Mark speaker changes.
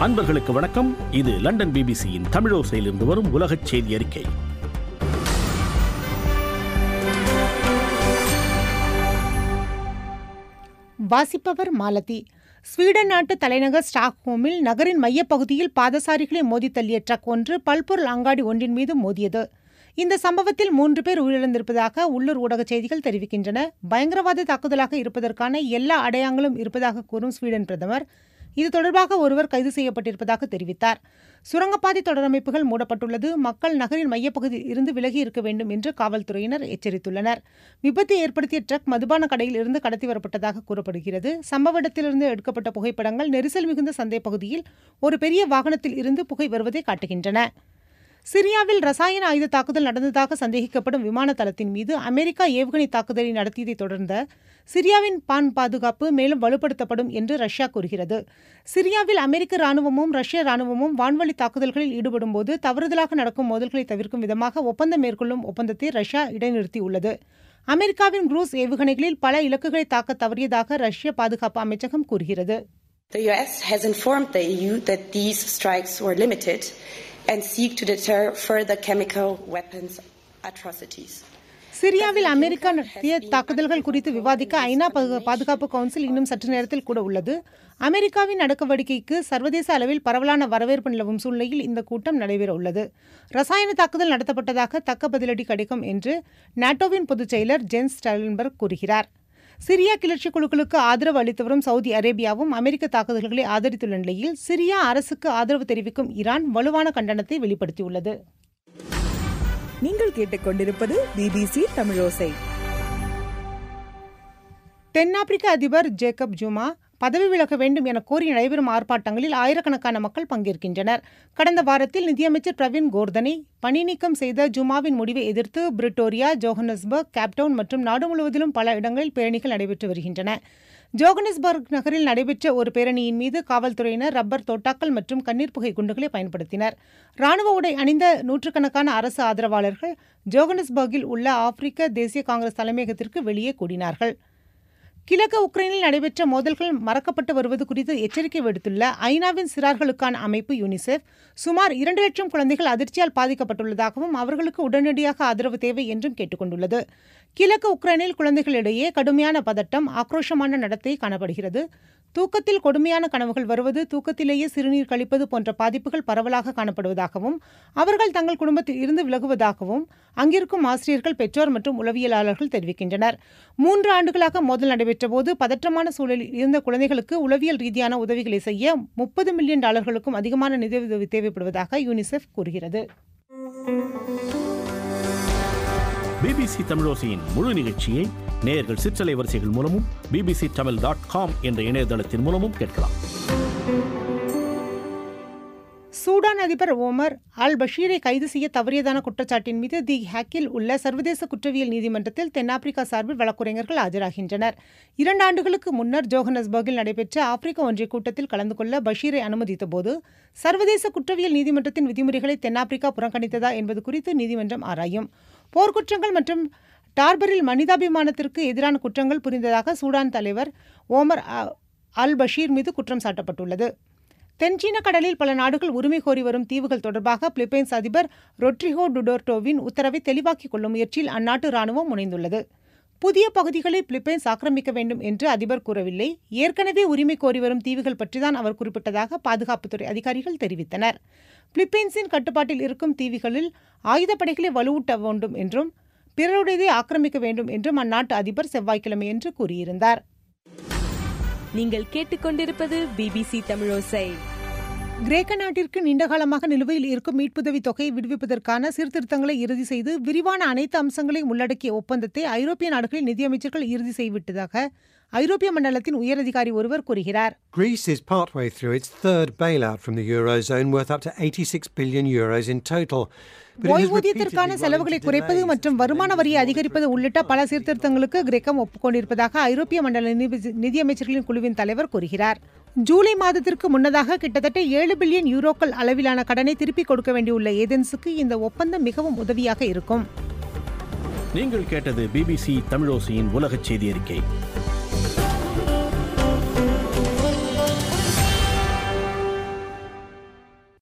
Speaker 1: அன்பர்களுக்கு வணக்கம் இது லண்டன் பிபிசியின் தமிழோசையிலிருந்து வரும் உலகச் செய்தி அறிக்கை
Speaker 2: வாசிப்பவர் மாலதி ஸ்வீடன் நாட்டு தலைநகர் ஸ்டாக்ஹோமில் நகரின் மையப்பகுதியில் பாதசாரிகளை மோதி தள்ளிய ட்ரக் ஒன்று பல்பொருள் அங்காடி ஒன்றின் மீது மோதியது இந்த சம்பவத்தில் மூன்று பேர் உயிரிழந்திருப்பதாக உள்ளூர் ஊடக செய்திகள் தெரிவிக்கின்றன பயங்கரவாத தாக்குதலாக இருப்பதற்கான எல்லா அடையாளங்களும் இருப்பதாக கூறும் ஸ்வீடன் பிரதமர் இது தொடர்பாக ஒருவர் கைது செய்யப்பட்டிருப்பதாக தெரிவித்தார் சுரங்கப்பாதை தொடரமைப்புகள் மூடப்பட்டுள்ளது மக்கள் நகரின் மையப்பகுதியில் இருந்து விலகி இருக்க வேண்டும் என்று காவல்துறையினர் எச்சரித்துள்ளனர் விபத்து ஏற்படுத்திய ட்ரக் மதுபான கடையில் இருந்து கடத்தி வரப்பட்டதாக கூறப்படுகிறது சம்பவ இடத்திலிருந்து எடுக்கப்பட்ட புகைப்படங்கள் நெரிசல் மிகுந்த சந்தை பகுதியில் ஒரு பெரிய வாகனத்தில் இருந்து புகை வருவதை காட்டுகின்றன சிரியாவில் ரசாயன ஆயுத தாக்குதல் நடந்ததாக சந்தேகிக்கப்படும் விமான தளத்தின் மீது அமெரிக்கா ஏவுகணை தாக்குதலை நடத்தியதை தொடர்ந்த சிரியாவின் பான் பாதுகாப்பு மேலும் வலுப்படுத்தப்படும் என்று ரஷ்யா கூறுகிறது சிரியாவில் அமெரிக்க ராணுவமும் ரஷ்ய ராணுவமும் வான்வழி தாக்குதல்களில் ஈடுபடும்போது தவறுதலாக நடக்கும் மோதல்களை தவிர்க்கும் விதமாக ஒப்பந்தம் மேற்கொள்ளும் ஒப்பந்தத்தை ரஷ்யா இடைநிறுத்தியுள்ளது அமெரிக்காவின் குரூஸ் ஏவுகணைகளில் பல இலக்குகளை தாக்க தவறியதாக ரஷ்ய பாதுகாப்பு அமைச்சகம் கூறுகிறது
Speaker 3: The US has informed the EU that these strikes were limited and seek to deter further chemical weapons atrocities.
Speaker 2: சிரியாவில் அமெரிக்கா நடத்திய தாக்குதல்கள் குறித்து விவாதிக்க ஐநா பா- பாதுகாப்பு கவுன்சில் இன்னும் சற்று நேரத்தில் கூட உள்ளது அமெரிக்காவின் நடவடிக்கைக்கு சர்வதேச அளவில் பரவலான வரவேற்பு நிலவும் சூழ்நிலையில் இந்த கூட்டம் நடைபெற உள்ளது ரசாயன தாக்குதல் நடத்தப்பட்டதாக தக்க பதிலடி கிடைக்கும் என்று நாட்டோவின் பொதுச் செயலர் ஜென்ஸ் ஸ்டாலின்பர்க் கூறுகிறார் சிரியா கிளர்ச்சி குழுக்களுக்கு ஆதரவு அளித்து வரும் சவுதி அரேபியாவும் அமெரிக்க தாக்குதல்களை ஆதரித்துள்ள நிலையில் சிரியா அரசுக்கு ஆதரவு தெரிவிக்கும் ஈரான் வலுவான கண்டனத்தை வெளிப்படுத்தியுள்ளது
Speaker 4: நீங்கள் கேட்டுக்கொண்டிருப்பது பிபிசி தமிழோசை
Speaker 2: தென்னாப்பிரிக்க அதிபர் ஜேக்கப் ஜுமா பதவி விலக வேண்டும் என கோரி நடைபெறும் ஆர்ப்பாட்டங்களில் ஆயிரக்கணக்கான மக்கள் பங்கேற்கின்றனர் கடந்த வாரத்தில் நிதியமைச்சர் பிரவீன் கோர்தனை பணி நீக்கம் செய்த ஜுமாவின் முடிவை எதிர்த்து பிரிட்டோரியா ஜோஹனஸ்பர்க் கேப்டவுன் மற்றும் நாடு முழுவதிலும் பல இடங்களில் பேரணிகள் நடைபெற்று வருகின்றன ஜோகனஸ்பர்க் நகரில் நடைபெற்ற ஒரு பேரணியின் மீது காவல்துறையினர் ரப்பர் தோட்டாக்கள் மற்றும் கண்ணீர் புகை குண்டுகளை பயன்படுத்தினர் ராணுவ உடை அணிந்த நூற்றுக்கணக்கான அரசு ஆதரவாளர்கள் ஜோகனஸ்பர்கில் உள்ள ஆப்பிரிக்க தேசிய காங்கிரஸ் தலைமையகத்திற்கு வெளியே கூடினார்கள் கிழக்கு உக்ரைனில் நடைபெற்ற மோதல்கள் மறக்கப்பட்டு வருவது குறித்து எச்சரிக்கை விடுத்துள்ள ஐநாவின் சிறார்களுக்கான அமைப்பு யூனிசெஃப் சுமார் இரண்டு லட்சம் குழந்தைகள் அதிர்ச்சியால் பாதிக்கப்பட்டுள்ளதாகவும் அவர்களுக்கு உடனடியாக ஆதரவு தேவை என்றும் கேட்டுக்கொண்டுள்ளது கிழக்கு உக்ரைனில் குழந்தைகளிடையே கடுமையான பதட்டம் ஆக்ரோஷமான நடத்தை காணப்படுகிறது தூக்கத்தில் கொடுமையான கனவுகள் வருவது தூக்கத்திலேயே சிறுநீர் கழிப்பது போன்ற பாதிப்புகள் பரவலாக காணப்படுவதாகவும் அவர்கள் தங்கள் குடும்பத்தில் இருந்து விலகுவதாகவும் அங்கிருக்கும் ஆசிரியர்கள் பெற்றோர் மற்றும் உளவியலாளர்கள் தெரிவிக்கின்றனர் மூன்று ஆண்டுகளாக மோதல் நடைபெற்ற போது பதற்றமான சூழலில் இருந்த குழந்தைகளுக்கு உளவியல் ரீதியான உதவிகளை செய்ய முப்பது மில்லியன் டாலர்களுக்கும் அதிகமான நிதியுதவி தேவைப்படுவதாக யூனிசெஃப் கூறுகிறது
Speaker 1: பிபிசி தமிழோசையின் முழு நிகழ்ச்சியை நேயர்கள் சிற்றலை வரிசைகள் மூலமும் பிபிசி தமிழ் டாட் காம் என்ற இணையதளத்தின் மூலமும் கேட்கலாம்
Speaker 2: சூடான் அதிபர் ஓமர் அல் பஷீரை கைது செய்ய தவறியதான குற்றச்சாட்டின் மீது தி ஹேக்கில் உள்ள சர்வதேச குற்றவியல் நீதிமன்றத்தில் தென்னாப்பிரிக்கா சார்பில் வழக்குரைஞர்கள் ஆஜராகின்றனர் இரண்டு ஆண்டுகளுக்கு முன்னர் ஜோகனஸ்பர்கில் நடைபெற்ற ஆப்பிரிக்க ஒன்றிய கூட்டத்தில் கலந்து கொள்ள பஷீரை அனுமதித்தபோது சர்வதேச குற்றவியல் நீதிமன்றத்தின் விதிமுறைகளை தென்னாப்பிரிக்கா புறக்கணித்ததா என்பது குறித்து நீதிமன்றம் ஆராயும் போர்க்குற்றங்கள் மற்றும் டார்பரில் மனிதாபிமானத்திற்கு எதிரான குற்றங்கள் புரிந்ததாக சூடான் தலைவர் ஓமர் அ- அல் பஷீர் மீது குற்றம் சாட்டப்பட்டுள்ளது தென்சீன கடலில் பல நாடுகள் உரிமை கோரி வரும் தீவுகள் தொடர்பாக பிலிப்பைன்ஸ் அதிபர் ரொட்ரிகோ டுடோர்டோவின் உத்தரவை தெளிவாக்கிக் கொள்ளும் முயற்சியில் அந்நாட்டு ராணுவம் முனைந்துள்ளது புதிய பகுதிகளை பிலிப்பைன்ஸ் ஆக்கிரமிக்க வேண்டும் என்று அதிபர் கூறவில்லை ஏற்கனவே உரிமை கோரி வரும் தீவுகள் பற்றிதான் அவர் குறிப்பிட்டதாக பாதுகாப்புத்துறை அதிகாரிகள் தெரிவித்தனர் பிலிப்பைன்ஸின் கட்டுப்பாட்டில் இருக்கும் தீவுகளில் ஆயுதப்படைகளை வலுவூட்ட வேண்டும் என்றும் பிறருடையதை ஆக்கிரமிக்க வேண்டும் என்றும் அந்நாட்டு அதிபர் செவ்வாய்க்கிழமையன்று கூறியிருந்தார்
Speaker 4: நீங்கள் கேட்டுக்கொண்டிருப்பது பிபிசி தமிழோசை
Speaker 2: கிரேக்க நாட்டிற்கு நீண்டகாலமாக நிலுவையில் இருக்கும் மீட்புதவி தொகையை விடுவிப்பதற்கான சீர்திருத்தங்களை இறுதி செய்து விரிவான அனைத்து அம்சங்களையும் உள்ளடக்கிய ஒப்பந்தத்தை ஐரோப்பிய நாடுகளின் நிதியமைச்சர்கள் இறுதி செய்துவிட்டதாக ஐரோப்பிய மண்டலத்தின் உயரதிகாரி ஒருவர் கூறுகிறார்
Speaker 5: Greece is partway through its third bailout from the Eurozone, worth up to 86 billion euros in total. But it has
Speaker 2: ஓய்வூதியத்திற்கான
Speaker 5: repeatedly run
Speaker 2: செலவுகளை
Speaker 5: into
Speaker 2: குறைப்பது
Speaker 5: delays
Speaker 2: மற்றும்
Speaker 5: as
Speaker 2: வருமான
Speaker 5: the
Speaker 2: வரியை
Speaker 5: Member
Speaker 2: அதிகரிப்பது
Speaker 5: States
Speaker 2: உள்ளிட்ட பல சீர்திருத்தங்களுக்கு கிரேக்கம் ஒப்புக்கொண்டிருப்பதாக ஐரோப்பிய மண்டல நிதி- நிதியமைச்சர்களின் குழுவின் தலைவர் கூறுகிறார் ஜூலை மாதத்திற்கு முன்னதாக கிட்டத்தட்ட ஏழு பில்லியன் யூரோக்கள் அளவிலான கடனை திருப்பிக் கொடுக்க வேண்டியுள்ள ஏதென்ஸுக்கு இந்த ஒப்பந்தம் மிகவும் உதவியாக இருக்கும்
Speaker 1: நீங்கள் கேட்டது பிபிசி தமிழோசையின் உலகச் செய்தி அறிக்கை